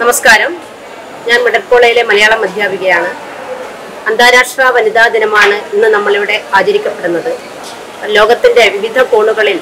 നമസ്കാരം ഞാൻ മിഡർക്കോളയിലെ മലയാളം അധ്യാപികയാണ് അന്താരാഷ്ട്ര വനിതാ ദിനമാണ് ഇന്ന് നമ്മളിവിടെ ആചരിക്കപ്പെടുന്നത് ലോകത്തിൻ്റെ വിവിധ കോണുകളിൽ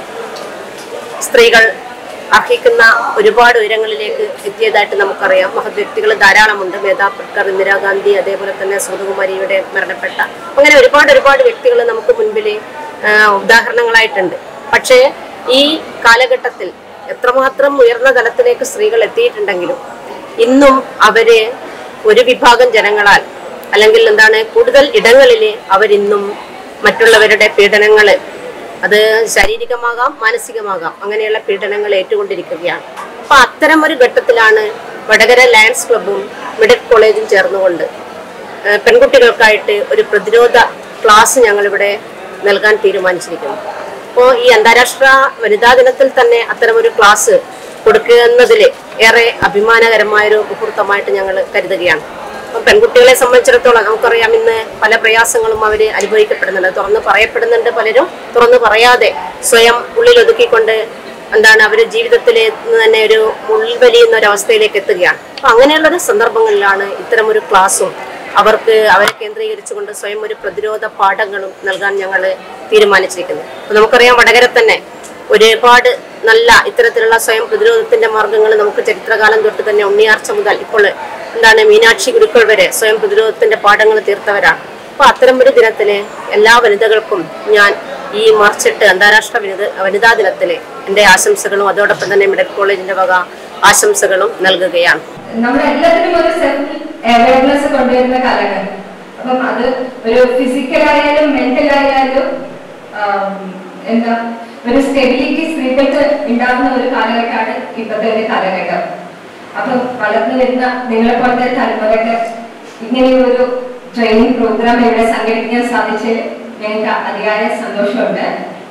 സ്ത്രീകൾ അർഹിക്കുന്ന ഒരുപാട് ഉയരങ്ങളിലേക്ക് എത്തിയതായിട്ട് നമുക്കറിയാം മഹത് വ്യക്തികൾ ധാരാളമുണ്ട് മേധാ പട്കർ ഇന്ദിരാഗാന്ധി അതേപോലെ തന്നെ സുഗതകുമാരിയുടെ മരണപ്പെട്ട അങ്ങനെ ഒരുപാട് ഒരുപാട് വ്യക്തികൾ നമുക്ക് മുൻപിൽ ആ, ഉദാഹരണങ്ങളായിട്ടുണ്ട് പക്ഷേ ഈ കാലഘട്ടത്തിൽ എത്രമാത്രം ഉയർന്ന തലത്തിലേക്ക് സ്ത്രീകൾ എത്തിയിട്ടുണ്ടെങ്കിലും ഇന്നും അവര് ഒരു വിഭാഗം ജനങ്ങളാൽ അല്ലെങ്കിൽ എന്താണ് കൂടുതൽ ഇടങ്ങളിൽ അവരിന്നും മറ്റുള്ളവരുടെ പീഡനങ്ങള് അത് ശാരീരികമാകാം മാനസികമാകാം അങ്ങനെയുള്ള പീഡനങ്ങൾ ഏറ്റുകൊണ്ടിരിക്കുകയാണ് അപ്പൊ അത്തരം ഒരു ഘട്ടത്തിലാണ് വടകര ലയൺസ് ക്ലബും മിഡിൽ കോളേജും ചേർന്നുകൊണ്ട് ഏഹ് പെൺകുട്ടികൾക്കായിട്ട് ഒരു പ്രതിരോധ ക്ലാസ് ഞങ്ങളിവിടെ നൽകാൻ തീരുമാനിച്ചിരിക്കുന്നു അപ്പോൾ ഈ അന്താരാഷ്ട്ര വനിതാ ദിനത്തിൽ തന്നെ അത്തരമൊരു ക്ലാസ് കൊടുക്കുന്നതിൽ ഏറെ അഭിമാനകരമായൊരു മുഹൂർത്തമായിട്ട് ഞങ്ങൾ കരുതുകയാണ് അപ്പം പെൺകുട്ടികളെ സംബന്ധിച്ചിടത്തോളം നമുക്കറിയാം ഇന്ന് പല പ്രയാസങ്ങളും അവർ അനുഭവിക്കപ്പെടുന്നുണ്ട് തുറന്ന് പറയപ്പെടുന്നുണ്ട് പലരും തുറന്ന് പറയാതെ സ്വയം ഉള്ളിൽ ഒതുക്കിക്കൊണ്ട് എന്താണ് അവർ ജീവിതത്തിൽ തന്നെ ഒരു മുൾവലിയുന്ന ഒരു അവസ്ഥയിലേക്ക് എത്തുകയാണ് അപ്പം അങ്ങനെയുള്ളൊരു സന്ദർഭങ്ങളിലാണ് ഇത്തരം ഒരു ക്ലാസ്സും അവർക്ക് അവരെ കേന്ദ്രീകരിച്ചുകൊണ്ട് സ്വയം ഒരു പ്രതിരോധ പാഠങ്ങളും നൽകാൻ ഞങ്ങൾ തീരുമാനിച്ചിരിക്കുന്നത് അപ്പം നമുക്കറിയാം വടകര തന്നെ ഒരുപാട് നല്ല ഇത്തരത്തിലുള്ള സ്വയം പ്രതിരോധത്തിന്റെ മാർഗങ്ങൾ നമുക്ക് ചരിത്രകാലം തൊട്ട് തന്നെ ഉണ്ണിയാർച്ച മുതൽ ഇപ്പോൾ എന്താണ് മീനാക്ഷി ഗുരുക്കൾ വരെ സ്വയം പ്രതിരോധത്തിന്റെ പാഠങ്ങൾ തീർത്തവരാണ് അപ്പൊ അത്തരം ഒരു ദിനത്തില് എല്ലാ വനിതകൾക്കും ഞാൻ ഈ മാർച്ച് എട്ട് അന്താരാഷ്ട്ര വനിത വനിതാ ദിനത്തില് എന്റെ ആശംസകളും അതോടൊപ്പം തന്നെ മെഡിക്കൽ കോളേജിന്റെ വക ആശംസകളും നൽകുകയാണ് നമ്മുടെ എല്ലാത്തിനും ഒരു സെൽഫ് അവയർനെസ് കൊണ്ടുവരുന്ന കാലഘട്ടം അപ്പം അത് ഒരു ഫിസിക്കൽ ആയാലും മെന്റൽ ആയാലും ആം, എന്താ ഒരു സ്റ്റെബിലിറ്റി സ്ത്രീകൾക്ക് ഉണ്ടാകുന്ന ഒരു കാലഘട്ടമാണ് ഇപ്പോഴത്തെ ഒരു കാലഘട്ടം അപ്പം വളർന്നു വരുന്ന നിങ്ങളെ പോലത്തെ തലമുറയ്ക്ക് ഇങ്ങനെയൊരു ട്രെയിനിങ് പ്രോഗ്രാം ഇവിടെ സംഘടിപ്പിക്കാൻ സാധിച്ചതിൽ ഞങ്ങൾക്ക് അതിയായ സന്തോഷമുണ്ട്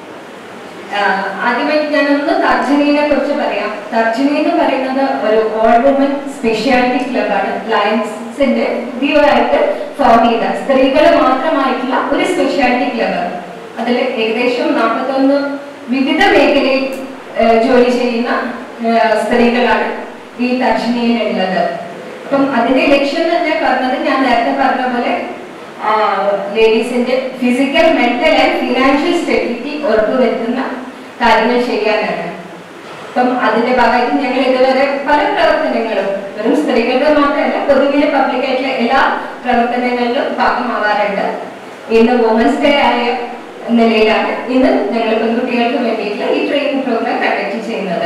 ആഹ് ആദ്യമായിട്ട് ഞാനൊന്ന് തർജനീനെ കുറിച്ച് പറയാം തർജനി എന്ന് പറയുന്നത് ഒരു ഓൾ വുമൻ സ്പെഷ്യാലിറ്റി ക്ലബാണ് ലയൻസിന്റെ പുതിയതായിട്ട് ഫോം ചെയ്ത സ്ത്രീകൾ മാത്രമായിട്ടുള്ള ഒരു സ്പെഷ്യാലിറ്റി ക്ലബ് അതിൽ ഏകദേശം നാൽപ്പത്തൊന്ന് വിവിധ മേഖലയിൽ ആഹ് ജോലി ചെയ്യുന്ന ആഹ് സ്ത്രീകളാണ് ഈ തർജനിയിലുള്ളത് അപ്പം അതിന്റെ ലക്ഷ്യം തന്നെ പറഞ്ഞത് ഞാൻ നേരത്തെ പറഞ്ഞ പോലെ ലേഡീസിന്റെ physical mental and financial stability ഉറപ്പുവരുത്തുന്ന കാര്യങ്ങൾ ചെയ്യാനാണ് അപ്പം അതിന്റെ ഭാഗമായിട്ട് ഞങ്ങൾ ഇതുവരെ പല പ്രവർത്തനങ്ങളും വെറും സ്ത്രീകളുടെ മാത്രമല്ല പൊതുവിലെ പബ്ലിക് ആയിട്ടുള്ള എല്ലാ പ്രവർത്തനങ്ങളിലും ഭാഗമാവാറുണ്ട് ഇന്ന് വുമൻസ് ഡേ ആയ നിലയിലാണ് ഇന്ന് ഞങ്ങൾ പെൺകുട്ടികൾക്ക് വേണ്ടിയിട്ടുള്ള ഈ ട്രെയിനിങ് പ്രോഗ്രാം കണ്ടക്ട് ചെയ്യുന്നത്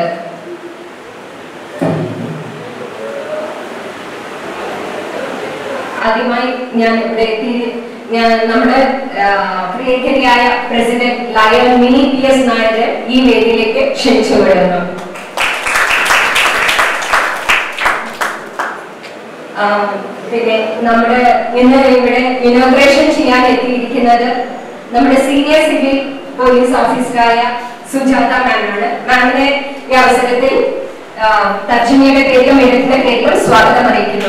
ആദ്യമായി ഞാൻ ഇവിടെ എത്തി ഞാൻ നമ്മുടെ ആ, പ്രിയങ്കരിയായ president lion Mini P S നായരെ ഈ വേദിയിലേക്ക് ക്ഷണിച്ചു വിടുന്നു ആ, പിന്നെ നമ്മുടെ ഇന്ന് ഇവിടെ ഇനോഗ്രേഷൻ ചെയ്യാൻ എത്തിയിരിക്കുന്നത് നമ്മുടെ സീനിയർ സിവിൽ പോലീസ് ഓഫീസറായ സുജാത മാമാണ് മാമിനെ ഈ അവസരത്തിൽ ആ, തർജ്ജമയുടെ പേരിലും എഴുത്തിന്റെ പേരിലും സ്വാഗതം അറിയിക്കുന്നു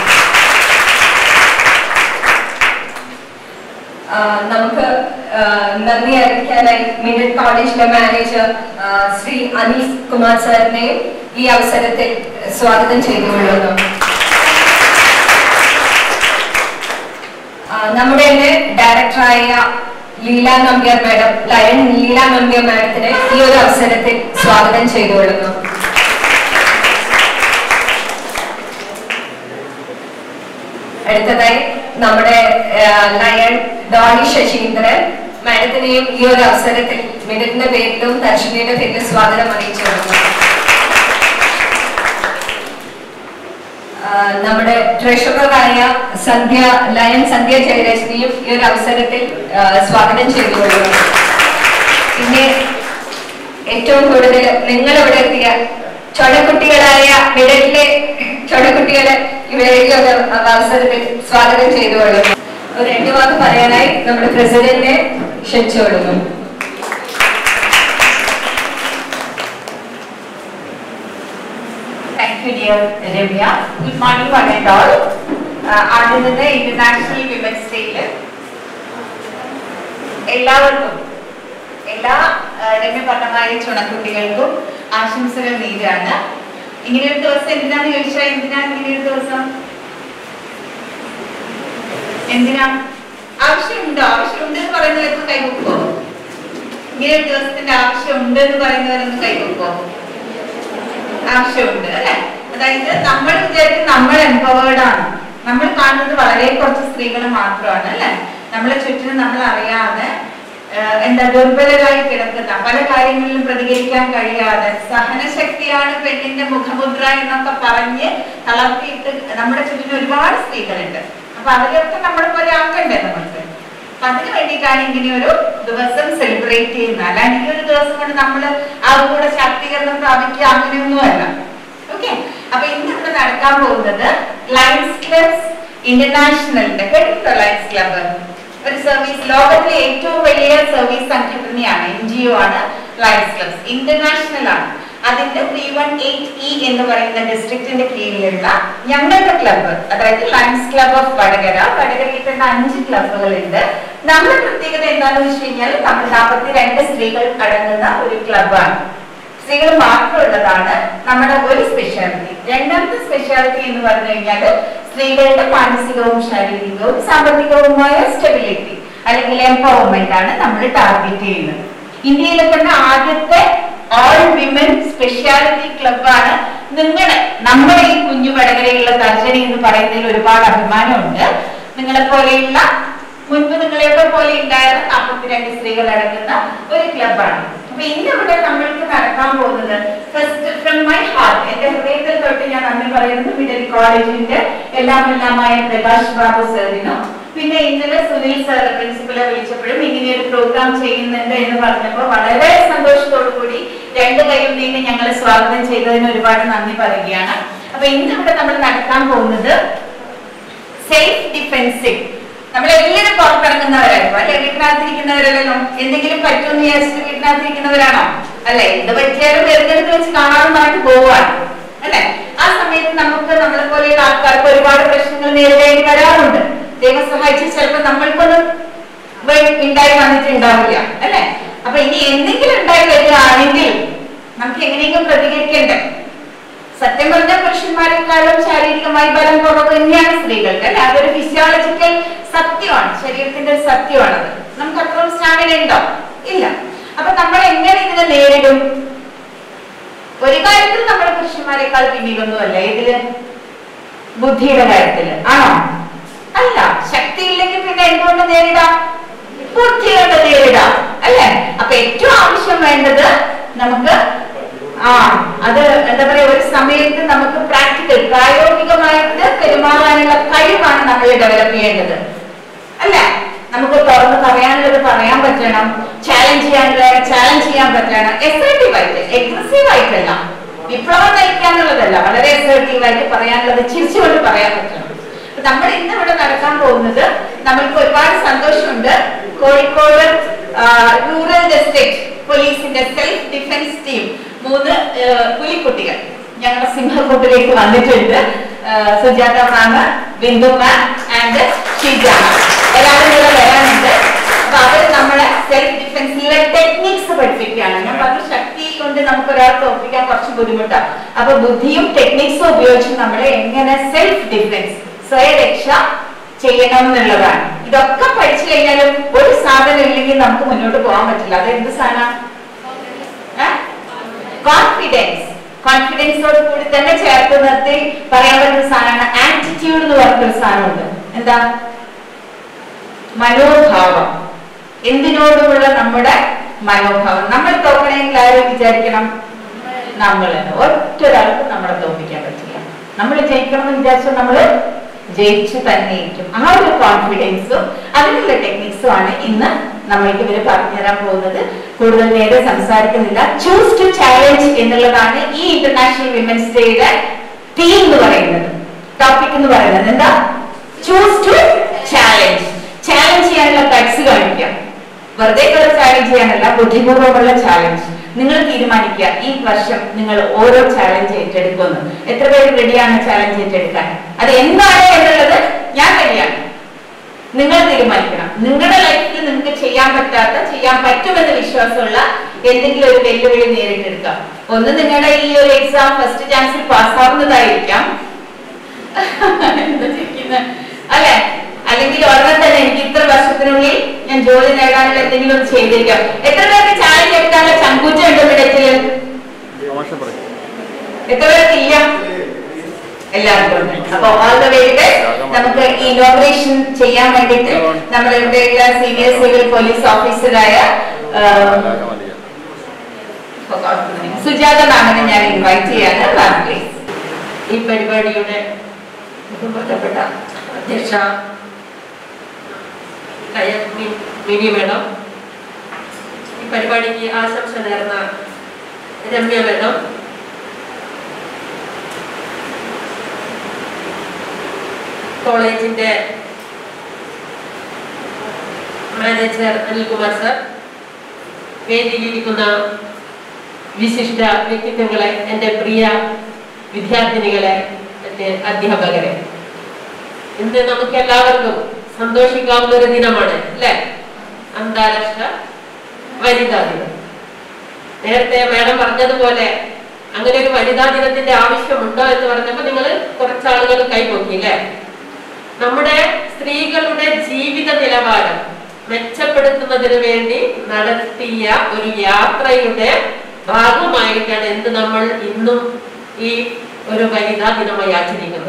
ആ, നമുക്ക് ആ, നന്ദി അറിയിക്കാനായി മിഡിൽ കോളേജിലെ മാനേജർ ആ, ശ്രീ അനിൽ കുമാർ സാറിനെയും ഈ അവസരത്തിൽ സ്വാഗതം ചെയ്തുകൊള്ളുന്നു ആ, നമ്മുടെ തന്നെ ഡയറക്ടറായ ലീല നമ്പ്യാർ മാഡം ലയൺ ലീല നമ്പ്യാർ മാഡത്തിനെ ഈ ഒരു അവസരത്തിൽ സ്വാഗതം ചെയ്തുകൊള്ളുന്നു അടുത്തതായി നമ്മുടെ ആ, ലയൺ ഡോണി ശശീന്ദ്രൻ മാഡത്തിനെയും ഈ ഒരു അവസരത്തിൽ മിഡിലിന്റെ പേരിലും ദർശനയുടെ പേരിലും സ്വാഗതം അറിയിച്ചു കൊടുക്കുന്നു ആ, നമ്മുടെ ട്രഷററായ സന്ധ്യ ലയൺ സന്ധ്യ ജയലക്ഷ്മിയും ഈ ഒരു അവസരത്തിൽ ആ, സ്വാഗതം ചെയ്തുകൊള്ളുന്നു പിന്നെ ഏറ്റവും കൂടുതൽ നിങ്ങൾ ഇവിടെ എത്തിയ ചൊടക്കുട്ടികളായ മിഡലിലെ ചൊടക്കുട്ടികളെ ഇവിടെ ഈ ഒരു അവസരത്തിൽ സ്വാഗതം ചെയ്തുകൊള്ളുന്നു ഒരു രണ്ട് വാക്ക് പറയാനായി നമ്മുടെ പ്രസിഡന്റിനെ ക്ഷണിച്ചുകൊള്ളുന്നു Thank you, dear Ramya. Good morning, one and all. Uh, ആദ്യം തന്നെ ഇന്റർനാഷണൽ വിമൻസ് ഡേയില് എല്ലാവർക്കും എല്ലാ ആ, രമ്യ പറഞ്ഞമായ ചുണക്കുട്ടികൾക്കും ആശംസകൾ നേരാണ് ഇങ്ങനെ ഒരു ദിവസം എന്തിനാന്ന് ചോദിച്ചാൽ എന്തിനാ ഇങ്ങനെ ഒരു ദിവസം എന്തിനാ ആവശ്യമുണ്ടോ ആവശ്യമുണ്ട് എന്ന് പറയുന്നവർക്ക് കൈവക്കോ ഇങ്ങനെ ഒരു ദിവസത്തിന്റെ ആവശ്യമുണ്ട് എന്ന് പറയുന്നവരൊന്ന് കൈവക്കോ ആവശ്യമുണ്ട് അല്ലെ അതായത് നമ്മൾ വിചാരിക്കും നമ്മൾ എംപവേർഡ് ആണ് നമ്മൾ കാണുന്നത് വളരെ കുറച്ച് സ്ത്രീകൾ മാത്രമാണ് അല്ലെ നമ്മളെ ചുറ്റിനും നമ്മൾ അറിയാതെ ആഹ് എന്താ ദുർബലരായി കിടക്കുന്ന പല കാര്യങ്ങളിലും പ്രതികരിക്കാൻ കഴിയാതെ സഹനശക്തിയാണ് പെണ്ണിന്റെ മുഖമുദ്ര എന്നൊക്കെ പറഞ്ഞ് തളർത്തിയിട്ട് നമ്മുടെ ചുറ്റിനും ഒരുപാട് സ്ത്രീകളുണ്ട് അപ്പൊ അവരെയൊക്കെ നമ്മളെ പോലെ ആക്കണ്ടേ നമ്മൾക്ക് അപ്പൊ അതിന് വേണ്ടിയിട്ടാണ് ഇങ്ങനെ ഒരു ദിവസം സെലിബ്രേറ്റ് ചെയ്യുന്നത് അല്ലാണ്ട് ഈ ഒരു ദിവസം കൊണ്ട് നമ്മൾ ആ കൂടെ ശാക്തീകരണം പ്രാപിക്കുക അങ്ങനെയൊന്നുമല്ല ഓക്കെ അപ്പൊ ഇന്ന് ഇവിടെ നടക്കാൻ പോകുന്നത് ലയൺസ് ക്ലബ്സ് ഇന്റർനാഷണലിന്റെ കേട്ടിട്ടുണ്ടോ ലയൺസ് ക്ലബ്ബ് ഒരു സർവീസ് ലോകത്തിലെ ഏറ്റവും വലിയ സർവീസ് സംഘടനയാണ് എൻ ജി ഒ ആണ് ലയൺസ് ക്ലബ്സ് ഇന്റർനാഷണൽ ആണ് അതിന്റെ ത്രീ വൺ എയ്റ്റ് ഇ എന്ന് പറയുന്ന ഡിസ്ട്രിക്റ്റിന്റെ കീഴിലുള്ള ഞങ്ങളുടെ ക്ലബ്ബ് അതായത് ലയൺസ് ക്ലബ് ഓഫ് വടകര വടകരയിൽ തന്നെ അഞ്ച് ക്ലബ്ബുകളുണ്ട് നമ്മുടെ പ്രത്യേകത എന്താണെന്ന് വെച്ച് കഴിഞ്ഞാൽ നമ്മൾ നാൽപ്പത്തി രണ്ട് സ്ത്രീകൾ അടങ്ങുന്ന ഒരു ക്ലബ്ബാണ് സ്ത്രീകൾ മാത്രമുള്ളതാണ് നമ്മുടെ ഒരു സ്പെഷ്യാലിറ്റി രണ്ടാമത്തെ സ്പെഷ്യാലിറ്റി എന്ന് പറഞ്ഞു കഴിഞ്ഞാൽ സ്ത്രീകളുടെ മാനസികവും ശാരീരികവും സാമ്പത്തികവുമായ സ്റ്റെബിലിറ്റി അല്ലെങ്കിൽ എംപവർമെന്റ് ആണ് നമ്മൾ ടാർഗറ്റ് ചെയ്യുന്നത് ഇന്ത്യയിലെ തന്നെ ആദ്യത്തെ ഓൾ വിമൻ സ്പെഷ്യാലിറ്റി ക്ലബ്ബാണ് നിങ്ങളുടെ നമ്മുടെ ഈ കുഞ്ഞു വടകരയുള്ള തർജനി എന്ന് പറയുന്നതിൽ ഒരുപാട് അഭിമാനമുണ്ട് നിങ്ങളെ പോലെയുള്ള മുൻപ് നിങ്ങളെയൊക്കെ പോലെ ഉണ്ടായിരുന്ന നാൽപ്പത്തിരണ്ട് സ്ത്രീകൾ അടങ്ങുന്ന ഒരു ക്ലബ്ബാണ് അപ്പൊ ഇന്ന് ഇവിടെ നമ്മൾക്ക് നടക്കാൻ പോകുന്നത് ഫസ്റ്റ് ഫ്രം മൈ ഹാർട്ട് എന്റെ ഹൃദയത്തിൽ തൊട്ട് ഞാൻ നന്ദി പറയുന്നത് മിഡൽ കോളേജിന്റെ എല്ലാം എല്ലാമായ പ്രകാശ് ബാബു സാറിനും പിന്നെ ഇന്നലെ സുനിൽ സാർ പ്രിൻസിപ്പലെ വിളിച്ചപ്പോഴും ഇങ്ങനെ ഒരു പ്രോഗ്രാം ചെയ്യുന്നുണ്ട് എന്ന് പറഞ്ഞപ്പോൾ വളരെ സന്തോഷത്തോടു കൂടി രണ്ട് കൈയും നീങ്ങി ഞങ്ങളെ സ്വാഗതം ചെയ്തതിന് ഒരുപാട് നന്ദി പറയുകയാണ് അപ്പൊ ഇന്ന് ഇവിടെ നമ്മൾ നടക്കാൻ പോകുന്നത് സെൽഫ് ഡിഫെൻസിവ് നമ്മളെല്ലാവരും പുറത്തിറങ്ങുന്നവരായിരുന്നു അല്ലെ വീട്ടിനകത്തിരിക്കുന്നവരല്ലോ എന്തെങ്കിലും പറ്റുമെന്ന് വിചാരിച്ചിട്ട് വീട്ടിനകത്തിരിക്കുന്നവരാണോ അല്ലെ എന്ത് പറ്റിയാലും വെറുതെടുത്ത് വെച്ച് കാണാതെ പറഞ്ഞിട്ട് പോവാണ് അല്ലെ ആ സമയത്ത് നമുക്ക് നമ്മളെ പോലെയുള്ള ആൾക്കാർക്ക് ഒരുപാട് പ്രശ്നങ്ങൾ നേരിടേണ്ടി വരാറുണ്ട് ദൈവം സഹായിച്ച് ചിലപ്പോൾ നമ്മൾക്കൊന്നും വഴി ഉണ്ടായി വന്നിട്ടുണ്ടാവില്ല അല്ലെ അപ്പൊ ഇനി എന്തെങ്കിലും ഉണ്ടായി വരികയാണെങ്കിൽ നമുക്ക് എങ്ങനെയെങ്കിലും പ്രതികരിക്കണ്ടേ സത്യം പറഞ്ഞ പുരുഷന്മാരെക്കാളും ശാരീരികമായി ബലം കുറവ് തന്നെയാണ് സ്ത്രീകൾക്ക് അല്ലെ അതൊരു ഫിസിയോളജിക്കൽ സത്യമാണ് ശരീരത്തിന്റെ ഒരു സത്യമാണത് നമുക്ക് അത്രയും സ്റ്റാമിന ഉണ്ടോ ഇല്ല അപ്പൊ നമ്മൾ എങ്ങനെ ഇതിനെ നേരിടും ഒരു കാര്യത്തിൽ നമ്മൾ പുരുഷന്മാരെക്കാൾ പിന്നിലൊന്നുമല്ല ഇതില് ബുദ്ധിയുടെ കാര്യത്തില് ആണോ അല്ല ശക്തിയില്ലെങ്കിൽ പിന്നെ എന്തുകൊണ്ട് നേരിടാം ബുദ്ധി കൊണ്ട് നേരിടാം അല്ലെ അപ്പൊ ഏറ്റവും ആവശ്യം വേണ്ടത് നമുക്ക് ആ അത് എന്താ പറയാ ഒരു സമയത്ത് നമുക്ക് പ്രാക്ടിക്കൽ പ്രായോഗികമായിട്ട് പെരുമാറാനുള്ള കഴിവാണ് നമ്മൾ ഡെവലപ്പ് ചെയ്യേണ്ടത് അല്ലേ നമുക്ക് തുറന്ന് പറയാനുള്ളത് പറയാൻ പറ്റണം ചാലഞ്ച് ചെയ്യാനുള്ള ചാലഞ്ച് ചെയ്യാൻ പറ്റണം എസേർട്ടീവ് ആയിട്ട് എഗ്രസീവ് ആയിട്ടല്ല വിപ്ലവം നയിക്കാന്നുള്ളതല്ല വളരെ എസേർട്ടീവ് ആയിട്ട് പറയാനുള്ളത് ചിരിച്ചുകൊണ്ട് പറയാൻ പറ്റണം അപ്പൊ നമ്മൾ ഇന്ന് ഇവിടെ നടക്കാൻ പോകുന്നത് നമ്മൾക്ക് ഒരുപാട് സന്തോഷമുണ്ട് കോഴിക്കോട് റൂറൽ ഡിസ്ട്രിക്ട് പോലീസിന്റെ സെൽഫ് ഡിഫൻസ് ടീം മൂന്ന് ആ, പുലിക്കുട്ടികൾ ഞങ്ങളുടെ സിംഹക്കൂട്ടിലേക്ക് വന്നിട്ടുണ്ട് ആ, Sujatha ma'am Bindu ma'am and Sheeja ma'am എല്ലാവരും കൂടെ വരാനുണ്ട് അപ്പൊ അവര് നമ്മളെ സെൽഫ് ഡിഫൻസിലെ ടെക്നിക്സ് പഠിപ്പിക്കുകയാണ് ഞാൻ പറഞ്ഞു ശക്തി കൊണ്ട് നമുക്ക് ഒരാളെ തോൽപ്പിക്കാൻ കുറച്ച് ബുദ്ധിമുട്ടാണ് അപ്പൊ ബുദ്ധിയും ടെക്നിക്സും ഉപയോഗിച്ച് നമ്മളെ എങ്ങനെ സെൽഫ് ഡിഫൻസ് സ്വയരക്ഷ ചെയ്യണം എന്നുള്ളതാണ് ഇതൊക്കെ പഠിച്ചു കഴിഞ്ഞാലും ഒരു സാധനം ഇല്ലെങ്കിൽ നമുക്ക് മുന്നോട്ട് പോകാൻ പറ്റില്ല അത് എന്ത് സാധനം കോൺഫിഡൻസ് കോൺഫിഡൻസോട് കൂടി തന്നെ ചേർത്ത് നിർത്തി പറയാൻ പറ്റുന്ന സാധനമാണ് ആറ്റിറ്റ്യൂഡ് എന്ന് പറഞ്ഞൊരു സാധനമുണ്ട് എന്താ മനോഭാവം എന്തിനോടുമുള്ള നമ്മുടെ മനോഭാവം നമ്മൾ തോക്കണമെങ്കിൽ ആരും വിചാരിക്കണം നമ്മൾ ഒറ്റ ഒരാൾക്ക് നമ്മളെ തോൽപ്പിക്കാൻ പറ്റില്ല നമ്മൾ ജയിക്കണം എന്ന് വിചാരിച്ചാൽ നമ്മൾ ജയിച്ചു തന്നെ ഇരിക്കും ആ ഒരു കോൺഫിഡൻസും അതിനുള്ള ടെക്നിക്സും ആണ് ഇന്ന് നമ്മൾക്ക് ഇവര് പറഞ്ഞു തരാൻ പോകുന്നത് കൂടുതൽ നേരെ സംസാരിക്കുന്നില്ല ചൂസ് ടു ചാലഞ്ച് എന്നുള്ളതാണ് ഈ ഇന്റർനാഷണൽ വിമൻസ് ഡേയുടെ തീം എന്ന് പറയുന്നത് ടോപ്പിക് എന്ന് പറയുന്നത് എന്താ ചൂസ് ടു ചാലഞ്ച് ചാലഞ്ച് ചെയ്യാനുള്ള കട്സ് കാണിക്കാം വെറുതെ കുറെ ചാലഞ്ച് ചെയ്യാനല്ല ബുദ്ധിപൂർവ്വമുള്ള ചാലഞ്ച് നിങ്ങൾ തീരുമാനിക്കുക ഈ വർഷം നിങ്ങൾ ഓരോ ചാലഞ്ച് ഏറ്റെടുക്കുമെന്ന് എത്ര പേര് റെഡിയാണ് ചാലഞ്ച് ഏറ്റെടുക്കാൻ അത് എന്താണ് എന്നുള്ളത് ഞാൻ റെഡിയാണ് നിങ്ങൾ തീരുമാനിക്കണം നിങ്ങളുടെ ലൈഫിൽ നിങ്ങൾക്ക് ചെയ്യാൻ പറ്റാത്ത ചെയ്യാൻ പറ്റുമെന്ന് വിശ്വാസമുള്ള എന്തെങ്കിലും ഒരു വെല്ലുവിളി നേരിട്ടെടുക്കുക എടുക്കുക ഒന്ന് നിങ്ങളുടെ ഈ ഒരു എക്സാം ഫസ്റ്റ് ചാൻസിൽ പാസ്സാവുന്നതായിരിക്കാം എന്താ ചിരിക്കുന്നെ? അല്ലെ അല്ലെങ്കിൽ ഉടനെ തന്നെ എനിക്ക് ഇത്ര വർഷത്തിനുള്ളിൽ ഞാൻ ജോലി നേടാനുള്ള എന്തെങ്കിലും ഒന്ന് ചെയ്തിരിക്കാം എത്ര പേർക്ക് ചായ എടുക്കാനുള്ള ചങ്കൂറ്റം ഉണ്ട് ഇവിടത്തില് എത്ര പേർക്ക് ഇല്ല എല്ലാവർക്കും ഉണ്ട് അപ്പൊ ഓൾ ദ വെരി ബെസ്റ്റ് നമുക്ക് ഈ ഇനോഗ്രേഷൻ ചെയ്യാൻ വേണ്ടിയിട്ട് നമ്മുടെ ഇവിടെയുള്ള സീനിയർ സിവിൽ പോലീസ് ഓഫീസറായ സുജാത മാമിനെ ഞാൻ ഇൻവൈറ്റ് ചെയ്യാണ് മാം പ്ലീസ് ഈ പരിപാടിയുടെ ബഹുമാനപ്പെട്ട അധ്യക്ഷ കയ മി- മിനി മേഡം ഈ പരിപാടിക്ക് ആശംസ നേർന്ന രമ്യ മേഡം കോളേജിന്റെ മാനേജർ അനിൽകുമാർ സർ വേദിയിലിരിക്കുന്ന വിശിഷ്ട വ്യക്തിത്വങ്ങളെ എൻ്റെ പ്രിയ വിദ്യാർത്ഥിനികളെ എൻ്റെ അധ്യാപകരെ ഇന്ന് നമുക്ക് എല്ലാവർക്കും സന്തോഷിക്കാവുന്ന ഒരു ദിനമാണ് അല്ലെ അന്താരാഷ്ട്ര വനിതാ ദിനം നേരത്തെ മാഡം പറഞ്ഞതുപോലെ അങ്ങനെ ഒരു വനിതാ ദിനത്തിന്റെ ആവശ്യമുണ്ടോ എന്ന് പറഞ്ഞപ്പോ നിങ്ങൾ കുറച്ചാളുകൾ കൈപൊക്കി അല്ലേ നമ്മുടെ സ്ത്രീകളുടെ ജീവിത നിലവാരം മെച്ചപ്പെടുത്തുന്നതിന് വേണ്ടി നടത്തിയ ഒരു യാത്രയുടെ ഭാഗമായിട്ടാണ് എന്ത് നമ്മൾ ഇന്നും ഈ ഒരു വനിതാ ദിനമായി ആചരിക്കുന്നത്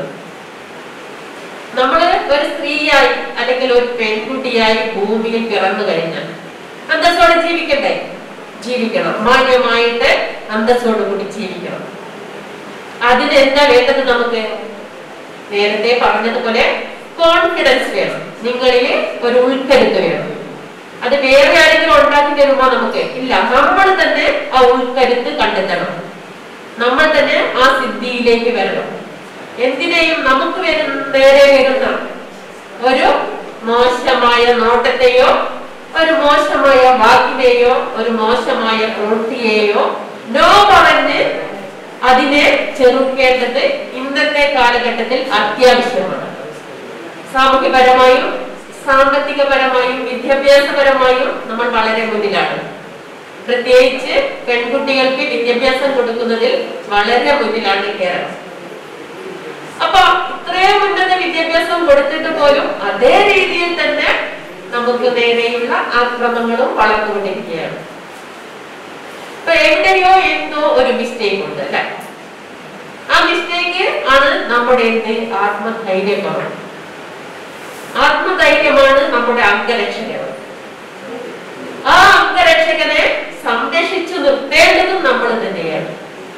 നമ്മൾ ഒരു സ്ത്രീയായി അല്ലെങ്കിൽ ഒരു പെൺകുട്ടിയായി ഭൂമിയിൽ പിറന്നു കഴിഞ്ഞാൽ അന്തസ്സോടെ ജീവിക്കണ്ടേ ജീവിക്കണം മാന്യമായിട്ട് അന്തസ്സോട് കൂടി ജീവിക്കണം അതിന് എന്താ വേണ്ടത് നമുക്ക് നേരത്തെ പറഞ്ഞതുപോലെ കോൺഫിഡൻസ് വേണം നിങ്ങളിൽ ഒരു ഉൾക്കരുത്ത് വേണം അത് വേറെ ആരെങ്കിലും ഉണ്ടാക്കി തരുമോ നമുക്ക് ഇല്ല നമ്മൾ തന്നെ ആ ഉൾക്കരുത്ത് കണ്ടെത്തണം നമ്മൾ തന്നെ ആ സിദ്ധിയിലേക്ക് വരണം എന്തിനേയും നമുക്ക് വരുന്ന നേരെ വരുന്ന ഒരു മോശമായ നോട്ടത്തെയോ ഒരു മോശമായ വാക്കിനെയോ ഒരു മോശമായ പ്രവൃത്തിയെയോ നോ പറഞ്ഞ് അതിനെ ചെറുക്കേണ്ടത് ഇന്നത്തെ കാലഘട്ടത്തിൽ അത്യാവശ്യമാണ് സാമൂഹ്യപരമായും സാമ്പത്തികപരമായും വിദ്യാഭ്യാസപരമായും നമ്മൾ വളരെ മുന്നിലാണ് പ്രത്യേകിച്ച് പെൺകുട്ടികൾക്ക് വിദ്യാഭ്യാസം കൊടുക്കുന്നതിൽ വളരെ മുന്നിലാണ് കേരളം അപ്പൊ ഇത്രയും ഉന്നത വിദ്യാഭ്യാസം കൊടുത്തിട്ട് പോലും അതേ രീതിയിൽ തന്നെ നമുക്ക് നേരെയുള്ള ആക്രമങ്ങളും വളർന്നുകൊണ്ടിരിക്കുകയാണ് ഇപ്പൊ എവിടെയോ എന്തോ ഒരു മിസ്റ്റേക്ക് ഉണ്ട് അല്ലെ ആ മിസ്റ്റേക്ക് ആണ് നമ്മുടെ എന്ത് ആത്മധൈര്യമാണ് ആത്മധൈര്യമാണ് നമ്മുടെ അംഗരക്ഷകൻ ആ അംഗരക്ഷകനെ സംരക്ഷിച്ചു നിർത്തേണ്ടതും നമ്മൾ തന്നെയാണ്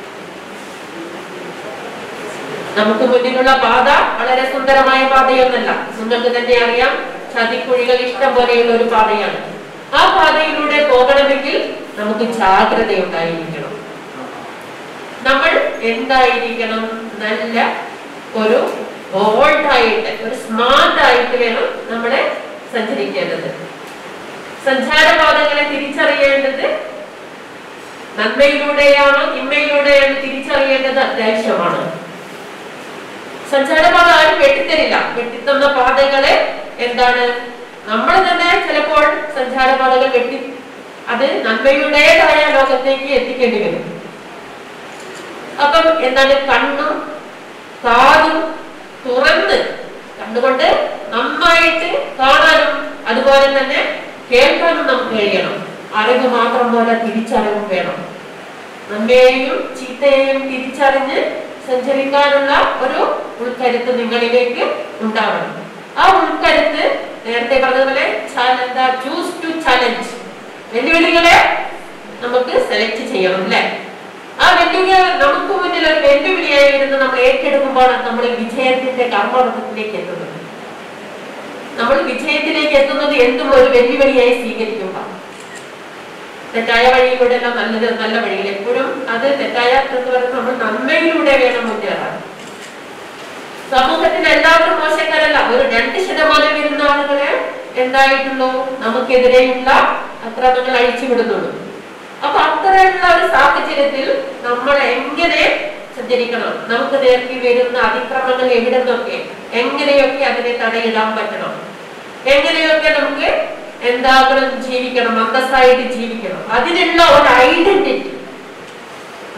നമുക്ക് മുന്നിലുള്ള പാത വളരെ സുന്ദരമായ പാതയൊന്നല്ല നിങ്ങൾക്ക് തന്നെ അറിയാം ചതിക്കുഴികൾ ഇഷ്ടം പോലെയുള്ള ഒരു പാതയാണ് ആ പാതയിലൂടെ പോകണമെങ്കിൽ നമുക്ക് ജാഗ്രതയുണ്ടായിരിക്കണം നമ്മൾ എന്തായിരിക്കണം നല്ല ഒരു ബോൾഡായിട്ട് ഒരു സ്മാർട്ട് ആയിട്ട് വേണം നമ്മളെ സഞ്ചരിക്കേണ്ടത് സഞ്ചാരപാതകളെ തിരിച്ചറിയേണ്ടത് നന്മയിലൂടെയാണോ തിന്മയിലൂടെയാണ് തിരിച്ചറിയേണ്ടത് അത്യാവശ്യമാണ് സഞ്ചാരപാത ആരും വെട്ടിത്തരില്ല വെട്ടിത്തന്ന പാതകളെ എന്താണ് നമ്മൾ തന്നെ ചിലപ്പോൾ സഞ്ചാരപാതകൾ വെട്ടി അത് നന്മയുടേതായ ലോകത്തേക്ക് എത്തിക്കേണ്ടി വരും അപ്പം എന്താണ് കണ്ണും കാതും തുറന്ന് കണ്ടുകൊണ്ട് നന്നായിട്ട് കാണാനും അതുപോലെ തന്നെ കേൾക്കാനും നമുക്ക് കഴിയണം അറിവ് മാത്രം പോലെ തിരിച്ചറിവും വേണം നന്മയെയും ചീത്തയെയും തിരിച്ചറിഞ്ഞ് സഞ്ചരിക്കാനുള്ള ഒരു ഉൾക്കരുത്ത് നിങ്ങളിലേക്ക് ഉണ്ടാവണം ആ ഉൾക്കരുത്ത് നേരത്തെ പറഞ്ഞതുപോലെ ചൂസ് ടു ചലഞ്ച് വെല്ലുവിളികളെ നമുക്ക് സെലക്ട് ചെയ്യണം അല്ലേ ആ വെല്ലുവിളി നമുക്ക് മുന്നിൽ ഒരു വെല്ലുവിളിയായി വരുന്ന നമ്മൾ ഏറ്റെടുക്കുമ്പോൾ നമ്മൾ വിജയത്തിന്റെ കർമ്മപഥത്തിലേക്ക് എത്തുന്നത് നമ്മൾ വിജയത്തിലേക്ക് എത്തുന്നത് എന്തും ഒരു വെല്ലുവിളിയായി സ്വീകരിക്കുമ്പോൾ തെറ്റായ വഴിയിലൂടെ അല്ല നല്ലത് നല്ല വഴിയിൽ എപ്പോഴും അത് തെറ്റായ എന്ന് പറയുന്നത് നമ്മൾ നന്മയിലൂടെ വേണം മുന്നേറാൻ സമൂഹത്തിൽ എല്ലാവരും മോശക്കാരല്ല ഒരു രണ്ട് ശതമാനം വരുന്ന ആളുകളെ എന്തായിട്ടുള്ളൂ നമുക്കെതിരെയുള്ള അക്രമങ്ങൾ അഴിച്ചുവിടുന്നുള്ളൂ അപ്പൊ അത്തരമുള്ള ഒരു സാഹചര്യത്തിൽ നമ്മൾ എങ്ങനെ സഞ്ചരിക്കണം നമുക്ക് നേർക്ക് വരുന്ന അതിക്രമങ്ങൾ എവിടെ നിന്നൊക്കെ എങ്ങനെയൊക്കെ അതിനെ തടയിടാൻ പറ്റണം എങ്ങനെയൊക്കെ നമുക്ക് എന്താകണം ജീവിക്കണം അന്തസ്സായിട്ട് ജീവിക്കണം അതിനുള്ള ഒരു ഐഡന്റിറ്റി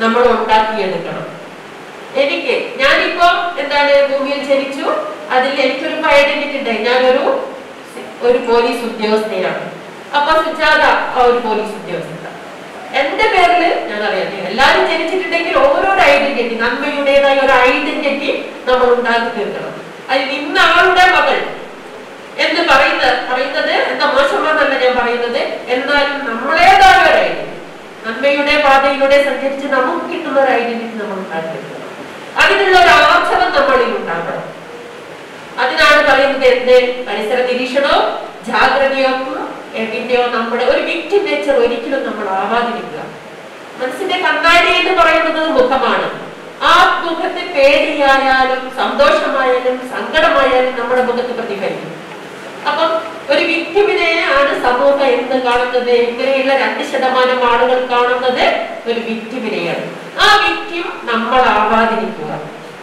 നമ്മൾ ഉണ്ടാക്കിയെടുക്കണം എനിക്ക് ഞാനിപ്പോ എന്താണ് ഭൂമിയിൽ ജനിച്ചു അതിൽ എനിക്കൊരു ഐഡന്റിറ്റി ഉണ്ട് ഞാനൊരു ഒരു പോലീസ് ഉദ്യോഗസ്ഥയാണ് അപ്പൊ സുജാത ആ ഒരു പോലീസ് ഉദ്യോഗസ്ഥ എന്റെ പേരിൽ ഞാൻ അറിയാം എല്ലാവരും ജനിച്ചിട്ടുണ്ടെങ്കിൽ ഓരോരോ ഐഡന്റിറ്റി നന്മയുടേതായ ഒരു ഐഡന്റിറ്റി നമ്മൾ ഉണ്ടാക്കി തീർക്കണം അതിൽ ഇന്ന ആളുടെ മകൾ എന്ന് പറയുന്ന പറയുന്നത് എന്താ മോശമാണെന്നല്ല ഞാൻ പറയുന്നത് എന്നാലും നമ്മളേതായ ഒരു ഐഡന്റിറ്റി നന്മയുടെ പാതയിലൂടെ സഞ്ചരിച്ച് നമുക്ക് കിട്ടുന്ന ഒരു ഐഡന്റിറ്റി നമ്മൾ ഉണ്ടാക്കിയെടുക്കണം അതിനുള്ള ഒരു ആർജവം നമ്മളിൽ ഉണ്ടാകണം അതിനാണ് പറയുന്നത് എന്ത് പരിസര നിരീക്ഷണവും ജാഗ്രതയൊക്കെ പിന്നെയോ നമ്മുടെ ഒരു വിക്ടിം നേച്ചർ ഒരിക്കലും നമ്മൾ ആവാതിരിക്കുക മനസ്സിന്റെ കണ്ണാടി എന്ന് പറയുന്നത് മുഖമാണ് ആ മുഖത്ത് പേടിയായാലും സന്തോഷമായാലും സങ്കടമായാലും നമ്മുടെ മുഖത്ത് പ്രതിഫലിക്കും അപ്പം ഒരു വിക്ടിമിനെ ആണ് സമൂഹം എന്ത് കാണുന്നത് ഇങ്ങനെയുള്ള രണ്ട് ശതമാനം ആളുകൾ കാണുന്നത് ഒരു വിക്ടിമിനെയാണ് ആ വിക്ടിം നമ്മൾ ആവാതിരിക്കുക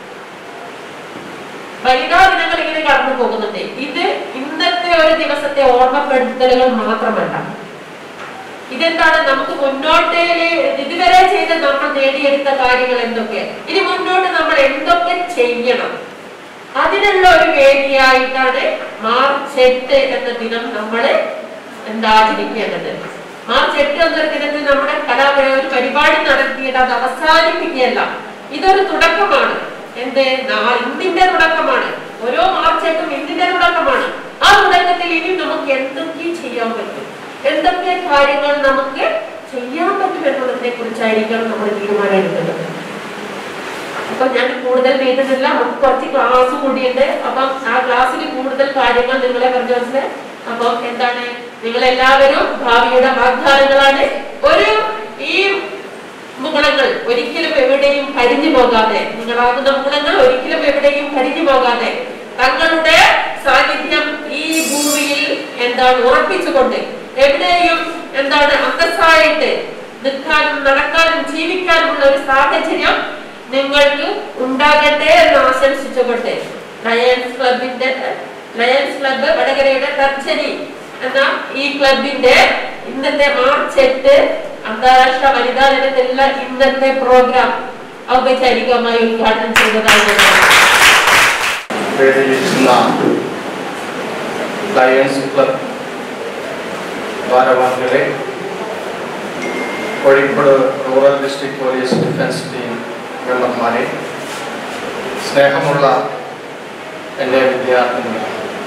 വനിതാ ദിനങ്ങൾ ഇങ്ങനെ കടന്നു പോകുന്നുണ്ട് ഇത് ഇന്നത്തെ ഒരു ദിവസത്തെ ഓർമ്മപ്പെടുത്തലുകൾ മാത്രമല്ല ഇതെന്താണ് നമുക്ക് മുന്നോട്ട് ഇതുവരെ ചെയ്ത് നമ്മൾ നേടിയെടുത്ത കാര്യങ്ങൾ എന്തൊക്കെ ഇനി മുന്നോട്ട് നമ്മൾ എന്തൊക്കെ ചെയ്യണം അതിനുള്ള ഒരു വേദിയായിട്ടാണ് മാർച്ച് എട്ട് എന്ന ദിനം നമ്മൾ എന്താ ആചരിക്കേണ്ടത് മാർച്ച് എട്ട് എന്ന ദിനത്തിൽ നമ്മുടെ കലാ ഒരു പരിപാടി നടത്തിയിട്ട് അത് അവസാനിപ്പിക്കുകയല്ല ഇതൊരു തുടക്കമാണ് എന്ത് നാ- ഇന്നിന്റെ തുടക്കമാണ് ഓരോ മാർച്ച് എട്ടും ഇന്നിന്റെ തുടക്കമാണ് ആ തുടക്കത്തിൽ ഇനി നമുക്ക് എന്തൊക്കെ ചെയ്യാൻ പറ്റും എന്തൊക്കെ കാര്യങ്ങൾ നമുക്ക് ചെയ്യാൻ പറ്റും എന്നുള്ളതിനെ കുറിച്ചായിരിക്കണം നമ്മൾ തീരുമാനം എടുക്കുന്നത് അപ്പൊ ഞാൻ കൂടുതൽ നീട്ടുന്നില്ല നമുക്ക് കുറച്ച് ക്ലാസ് കൂടിയുണ്ട് അപ്പം ആ ക്ലാസ്സിൽ കൂടുതൽ കാര്യങ്ങൾ നിങ്ങളെ പറഞ്ഞു മനസ്സിലായി അപ്പം എന്താണ് നിങ്ങൾ എല്ലാവരും ഭാവിയുടെ വാഗ്ദാനങ്ങളാണ് ഒരു ഈ ഗുണങ്ങൾ ഒരിക്കലും എവിടെയും കരിഞ്ഞു പോകാതെ നിങ്ങളാകുന്ന ഗുണങ്ങൾ ഒരിക്കലും എവിടെയും കരിഞ്ഞു പോകാതെ തങ്ങളുടെ സാന്നിധ്യം ഈ ഭൂമിയിൽ എന്താണ് ഉറപ്പിച്ചുകൊണ്ട് എവിടെയും എന്താണ് അന്തസ്സായിട്ട് നിൽക്കാനും നടക്കാനും ജീവിക്കാനുമുള്ള ഒരു സാഹചര്യം നിങ്ങൾക്ക് ഉണ്ടാകട്ടെ എന്ന് ആശംസിച്ചുകൊണ്ട് ലയൺസ് ക്ലബിന്റെ ലയൺസ് ക്ലബ്ബ് വടകരയുടെ തർച്ചരി എന്ന ഈ ക്ലബിന്റെ ഇന്നത്തെ മാർച്ച് എട്ട് അന്താരാഷ്ട്ര വനിതാ ദിനത്തിലുള്ള ഇന്നത്തെ പ്രോഗ്രാം ഔപചാരികമായി ഉദ്ഘാടനം ചെയ്തതായി ഞാൻ അറിയിക്കുന്നു. വേദിയിരിക്കുന്ന ലയൺസ് ക്ലബ് ഭാരവാഹികളെ Kozhikode rural district police defence team മെമ്പർമാരെ സ്നേഹമുള്ള എൻ്റെ വിദ്യാർത്ഥിനികൾ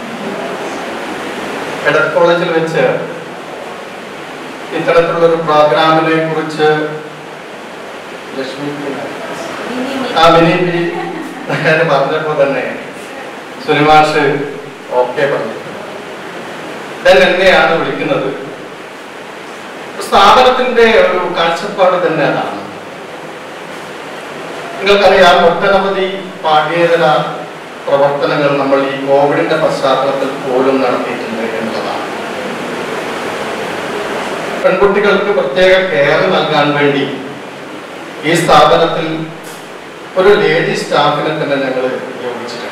എഡർ കോളേജിൽ വെച്ച് ഇത്തരത്തിലുള്ളൊരു പ്രോഗ്രാമിനെ കുറിച്ച് ലക്ഷ്മി ആ മിനി പി ഞാൻ പറഞ്ഞപ്പോൾ തന്നെ സുനിമാഷ് ഓക്കെ പറഞ്ഞു ഞാൻ എന്നെയാണ് വിളിക്കുന്നത് സ്ഥാപനത്തിന്റെ ഒരു കാഴ്ചപ്പാട് തന്നെ അതാണ് നിങ്ങൾക്കറിയാം ഒട്ടനവധി പാഠ്യേതര പ്രവർത്തനങ്ങൾ നമ്മൾ ഈ കോവിഡിന്റെ പശ്ചാത്തലത്തിൽ പോലും നടത്തിയിട്ടുണ്ട് എന്നുള്ളതാണ് പെൺകുട്ടികൾക്ക് പ്രത്യേക കെയർ നൽകാൻ വേണ്ടി ഈ സ്ഥാപനത്തിൽ ഒരു ലേഡി സ്റ്റാഫിനെ തന്നെ ഞങ്ങൾ നിയോഗിച്ചിട്ടുണ്ട്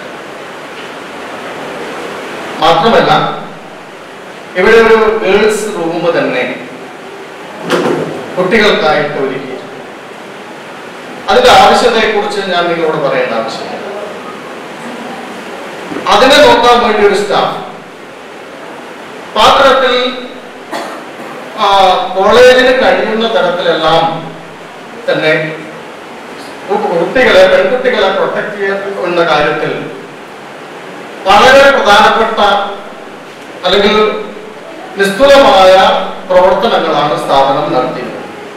മാത്രമല്ല ഇവിടെ ഒരു ഗേൾസ് റൂം തന്നെ കുട്ടികൾക്കായിട്ട് ഒരുക്കിയിട്ടുണ്ട് അതിന്റെ ആവശ്യതയെക്കുറിച്ച് ഞാൻ നിങ്ങളോട് പറയേണ്ട ആവശ്യമില്ല അതിനെ നോക്കാൻ വേണ്ടി ഒരു സ്റ്റാഫ് പാത്രത്തിൽ കോളേജിന് കഴിയുന്ന തരത്തിലെല്ലാം തന്നെ കുട്ടികളെ പെൺകുട്ടികളെ പ്രൊട്ടക്ട് ചെയ്യുന്ന കാര്യത്തിൽ വളരെ പ്രധാനപ്പെട്ട അല്ലെങ്കിൽ നിസ്തുലമായ പ്രവർത്തനങ്ങളാണ് സ്ഥാപനം നടത്തിയത്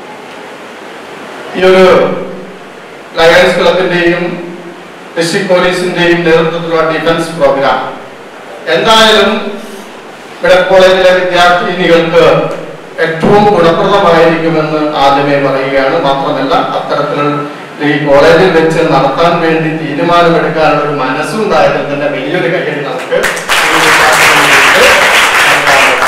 ഈ ഒരു ലയൺസ് ക്ലബിന്റെയും ഡിസ്ട്രിക്ട് പോലീസിന്റെയും നേതൃത്വത്തിലുള്ള ഡിഫൻസ് പ്രോഗ്രാം എന്തായാലും മെഡിക്കൽ കോളേജിലെ വിദ്യാർത്ഥിനികൾക്ക് ഏറ്റവും ഗുണപ്രദമായിരിക്കുമെന്ന് ആദ്യമേ പറയുകയാണ് മാത്രമല്ല അത്തരത്തിലുള്ള ഈ കോളേജിൽ വെച്ച് നടത്താൻ വേണ്ടി തീരുമാനമെടുക്കാനുള്ള ഒരു മനസ്സുണ്ടായതിൽ തന്നെ വലിയൊരു കാര്യം നമുക്ക് ഈ വിദ്യാർത്ഥിനികൾക്ക് നൽകാനുണ്ട്.